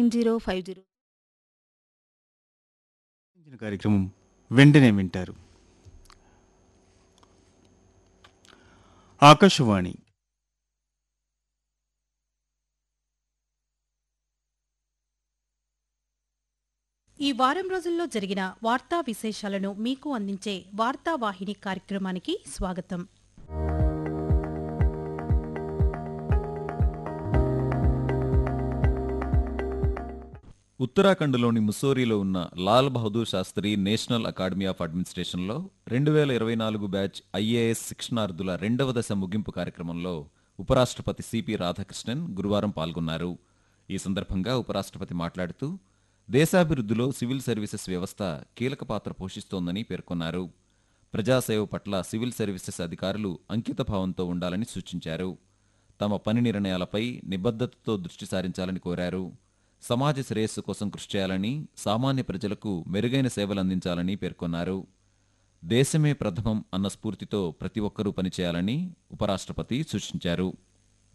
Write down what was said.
nine zero five zero కార్యక్రమం వెంటనే వింటారు ఆకాశవాణి ఈ వారం రోజుల్లో జరిగిన వార్తా విశేషాలను మీకు అందించే వార్తావాహిని కార్యక్రమానికి స్వాగతం ఉత్తరాఖండ్లోని ముస్సోరీలో ఉన్న Lal Bahadur Shastri national academy of అడ్మినిస్ట్రేషన్లో రెండు వేల ఇరవై నాలుగు బ్యాచ్ ఐఏఎస్ శిక్షణార్థుల రెండవ దశ ముగింపు కార్యక్రమంలో ఉపరాష్ట్రపతి సిపి రాధాకృష్ణన్ గురువారం పాల్గొన్నారు ఈ సందర్భంగా ఉపరాష్ట్రపతి మాట్లాడుతూ దేశాభివృద్ధిలో సివిల్ సర్వీసెస్ వ్యవస్థ కీలక పాత్ర పోషిస్తోందని పేర్కొన్నారు ప్రజాసేవ పట్ల సివిల్ సర్వీసెస్ అధికారులు అంకితభావంతో ఉండాలని సూచించారు తమ పని నిర్ణయాలపై నిబద్ధతతో దృష్టి సారించాలని కోరారు సమాజ శ్రేయస్సు కోసం కృషి చేయాలని సామాన్య ప్రజలకు మెరుగైన సేవలు అందించాలని పేర్కొన్నారు దేశమే ప్రథమం అన్న స్ఫూర్తితో ప్రతి ఒక్కరూ పనిచేయాలని ఉపరాష్ట్రపతి సూచించారు